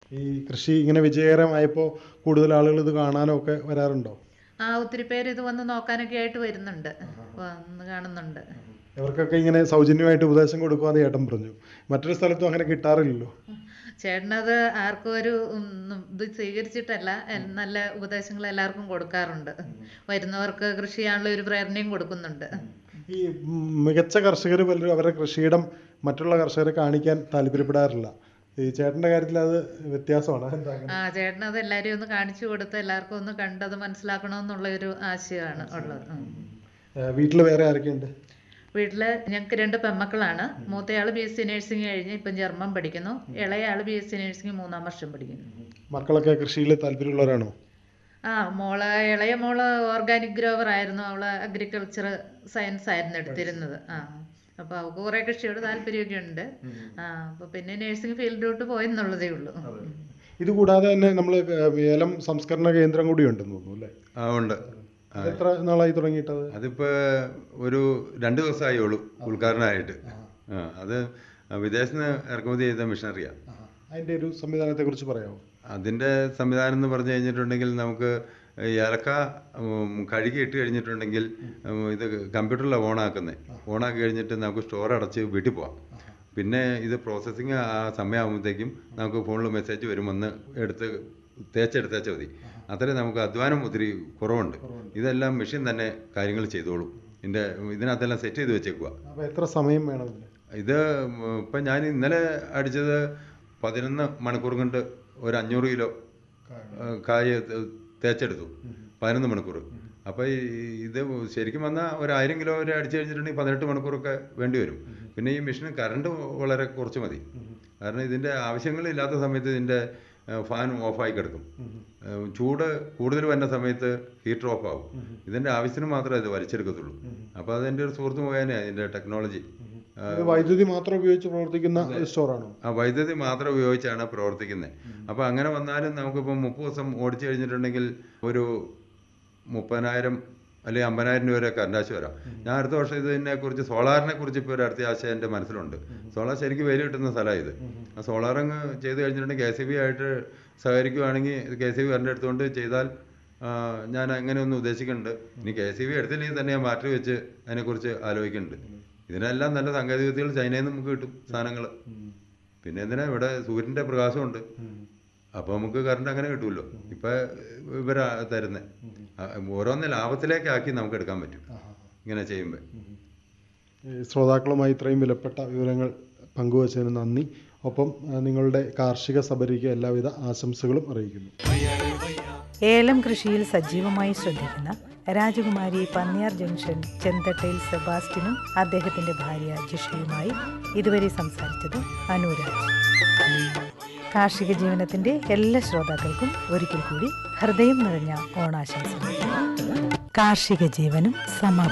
ഈ കൃഷി ഇങ്ങനെ വിജയകരമായപ്പോൾ കൂടുതൽ ആളുകൾ ഇത് കാണാനോ ഒക്കെ വരാറുണ്ടോ ആ ഒത്തിരി പേര് ഇത് വന്ന് നോക്കാനൊക്കെ ആയിട്ട് വരുന്നുണ്ട് വന്ന് കാണുന്നുണ്ട് ഇവർക്കൊക്കെ ഇങ്ങനെ സൗജന്യമായിട്ട് ഉപദേശം കൊടുക്കുവാന്ന് ചേട്ടൻ പറഞ്ഞു മറ്റൊരു സ്ഥലത്തും അങ്ങനെ കിട്ടാറില്ലല്ലോ ചേട്ടനത് ആർക്കും ഒരു ഉം, ഇത് സ്വീകരിച്ചിട്ടല്ല എ- നല്ല ഉപദേശങ്ങൾ എല്ലാവർക്കും കൊടുക്കാറുണ്ട് വരുന്നവർക്ക് കൃഷി ചെയ്യാനുള്ള ഒരു പ്രേരണയും കൊടുക്കുന്നുണ്ട് ഈ ഉം, മികച്ച കർഷകർ പലരും അവരുടെ കൃഷിയിടം മറ്റുള്ള കർഷകരെ കാണിക്കാൻ താല്പര്യപ്പെടാറില്ല ഈ ചേട്ടൻ്റെ കാര്യത്തിൽ അത് വ്യത്യാസമാണ് അതെന്താ അങ്ങനെ? ആ ചേട്ടനത് എല്ലാവരെയും ഒന്ന് കാണിച്ചു കൊടുത്ത് എല്ലാവർക്കും ഒന്ന് കണ്ടത് മനസ്സിലാക്കണമെന്നുള്ള ഒരു ആശയമാണ് ഉള്ളത് ഉം. ഏഹ് വീട്ടിൽ വേറെ ആരൊക്കെയുണ്ട് വീട്ടില് ഞങ്ങൾക്ക് രണ്ട് പെമ്മക്കളാണ് മൂത്തയാള് ബി എസ് സി നഴ്സിംഗ് കഴിഞ്ഞ് ഇപ്പം ജർമ്മൻ പഠിക്കുന്നു ഇളയാള് ബി എസ് സി നഴ്സിംഗ് മൂന്നാം വർഷം പഠിക്കുന്നു മക്കളൊക്കെ കൃഷിയിൽ താല്പര്യമുള്ളവരാണോ ആ മോള് ഇളയ മോള് ഓർഗാനിക് ഗ്രോവർ ആയിരുന്നു അവള് അഗ്രികൾച്ചർ സയൻസ് ആയിരുന്നു എടുത്തിരുന്നത് ആ അപ്പൊ അവൾക്ക് കുറെ കൃഷിയോട് താല്പര്യമൊക്കെ ഉണ്ട് ആ അപ്പൊ പിന്നെ നഴ്സിംഗ് ഫീൽഡിലോട്ട് പോയെന്നുള്ളതേ ഉള്ളൂ ഇത് കൂടാതെ തന്നെ നമ്മൾ ഏലം സംസ്കരണ കേന്ദ്രം കൂടി ഉണ്ടെന്ന് തോന്നുന്നു അല്ലേ ആ ഉണ്ട് ആ, എത്ര നാളായി തുടങ്ങിയിട്ടത് അതിപ്പോ ഒരു രണ്ട് ദിവസമായി ഉള്ളൂ ഉദ്ഘാടനമായിട്ട് ആ അത് വിദേശത്ത് നിന്ന് ഇറക്കുമതി ചെയ്ത മിഷനറിയാണ് അതിൻ്റെ ഒരു സംവിധാനത്തെ കുറിച്ച് പറയാമോ അതിൻ്റെ സംവിധാനം എന്ന് പറഞ്ഞു കഴിഞ്ഞിട്ടുണ്ടെങ്കിൽ നമുക്ക് ഈ ഏലക്ക ഉം, കഴുകി ഇട്ട് കഴിഞ്ഞിട്ടുണ്ടെങ്കിൽ ഉം, ഇത് കമ്പ്യൂട്ടറിലാണ് ഓണാക്കുന്നത് ഓണാക്കി കഴിഞ്ഞിട്ട് നമുക്ക് സ്റ്റോർ അടച്ച് വീട്ടിൽ പോവാം പിന്നെ ഇത് പ്രോസസ്സിങ് ആ സമയമാകുമ്പോഴത്തേക്കും നമുക്ക് ഫോണിൽ മെസ്സേജ് വരുമെന്ന് എടുത്ത് തേച്ചെടുത്തേച്ചാൽ മതി അത്രയും നമുക്ക് അധ്വാനം ഒത്തിരി കുറവുണ്ട് ഇതെല്ലാം മെഷീൻ തന്നെ കാര്യങ്ങൾ ചെയ്തോളും ഇതിൻ്റെ ഇതിനകത്തെല്ലാം സെറ്റ് ചെയ്ത് വെച്ചേക്കുക അപ്പോൾ എത്ര സമയം വേണം ഇതിന് ഇത് ഇപ്പം ഞാൻ ഇന്നലെ അടിച്ചത് പതിനൊന്ന് മണിക്കൂർ കൊണ്ട് ഒരു അഞ്ഞൂറ് കിലോ ആ, കായ് ത- തേച്ചെടുത്തു പതിനൊന്ന് മണിക്കൂർ അപ്പോൾ ഈ ഇത് ശരിക്കും വന്നാൽ ഒരു ആയിരം കിലോ വരെ അടിച്ചു കഴിഞ്ഞിട്ടുണ്ടെങ്കിൽ പതിനെട്ട് മണിക്കൂറൊക്കെ വേണ്ടി വരും പിന്നെ ഈ മെഷീന് കറണ്ട് വളരെ കുറച്ച് മതി കാരണം ഇതിൻ്റെ ആവശ്യങ്ങളില്ലാത്ത സമയത്ത് ഇതിൻ്റെ ഫാൻ ഓഫായി കിടക്കും ആ, ചൂട് കൂടുതൽ വരുന്ന സമയത്ത് ഹീറ്റർ ഓഫ് ആവും ഇതിൻ്റെ ആവശ്യത്തിന് മാത്രമേ ഇത് വലിച്ചെടുക്കത്തുള്ളൂ അപ്പോൾ അതെൻ്റെ ഒരു സുഹൃത്ത് മുഖേനയാണ് ഇതിൻ്റെ ടെക്നോളജി ഇത് വൈദ്യുതി മാത്രം ഉപയോഗിച്ച് പ്രവർത്തിക്കുന്ന സ്റ്റോറാണോ ആ വൈദ്യുതി മാത്രം ഉപയോഗിച്ചാണ് പ്രവർത്തിക്കുന്നത് അപ്പോൾ അങ്ങനെ വന്നാലും നമുക്കിപ്പം മുപ്പത് ദിവസം ഓടിച്ചു കഴിഞ്ഞിട്ടുണ്ടെങ്കിൽ ഒരു മുപ്പതിനായിരം അല്ലെങ്കിൽ അമ്പതിനായിരം രൂപ വരെ കറണ്ട് ആശ വരാം ഞാൻ അടുത്ത വർഷം ഇതിനെ കുറിച്ച് സോളാറിനെ കുറിച്ച് ഇപ്പോൾ ഒരു അടുത്ത ആശയം എൻ്റെ മനസ്സിലുണ്ട് സോളാർ ശരിക്കും വെയിൽ കിട്ടുന്ന സ്ഥലമാണ് ഇത് ആ സോളാർ അങ്ങ് ചെയ്ത് കഴിഞ്ഞിട്ടുണ്ടെങ്കിൽ കെ സി ബി ആയിട്ട് സഹകരിക്കുകയാണെങ്കിൽ കെ സി ബി കറണ്ട് എടുത്തുകൊണ്ട് ചെയ്താൽ ആ, ഞാൻ അങ്ങനെ ഒന്ന് ഉദ്ദേശിക്കുന്നുണ്ട് ഇനി കെ സി ബി എടുത്തില്ലെങ്കിൽ തന്നെ ഞാൻ മാറ്റി വെച്ച് അതിനെക്കുറിച്ച് ആലോചിക്കുന്നുണ്ട് ഇതിനെല്ലാം നല്ല സാങ്കേതിക വിദ്യകൾ ചൈനയിൽ നിന്ന് നമുക്ക് കിട്ടും സാധനങ്ങൾ പിന്നെ എന്തിനാ ഇവിടെ സൂര്യൻ്റെ പ്രകാശമുണ്ട് അപ്പോൾ നമുക്ക് കറണ്ട് അങ്ങനെ കിട്ടുമല്ലോ ഇപ്പം ഇവരാ തരുന്നത് ഓരോന്ന് ലാഭത്തിലേക്കാക്കി നമുക്ക് എടുക്കാൻ പറ്റും ഇങ്ങനെ ചെയ്യുമ്പോൾ ഈ ശ്രോതാക്കളുമായി ഇത്രയും വിലപ്പെട്ട വിവരങ്ങൾ പങ്കുവച്ചതിന് നന്ദി ഒപ്പം ആ, നിങ്ങളുടെ കാർഷിക സബരിക്ക് എല്ലാവിധ ആശംസകളും അറിയിക്കുന്നു ഏലം കൃഷിയിൽ സജീവമായി ശ്രദ്ധിക്കുന്ന രാജകുമാരി പന്നിയാർ ജംഗ്ഷൻ ചെന്തട്ടയിൽ സെബാസ്റ്റിനും അദ്ദേഹത്തിന്റെ ഭാര്യ ജിഷയുമായി ഇതുവരെ സംസാരിച്ചത് അനുരാജ് കാർഷിക ജീവനത്തിന്റെ എല്ലാ ശ്രോതാക്കൾക്കും ഒരിക്കൽ കൂടി ഹൃദയം നിറഞ്ഞ ഓണാശംസകൾ കാർഷിക ജീവനും സമാ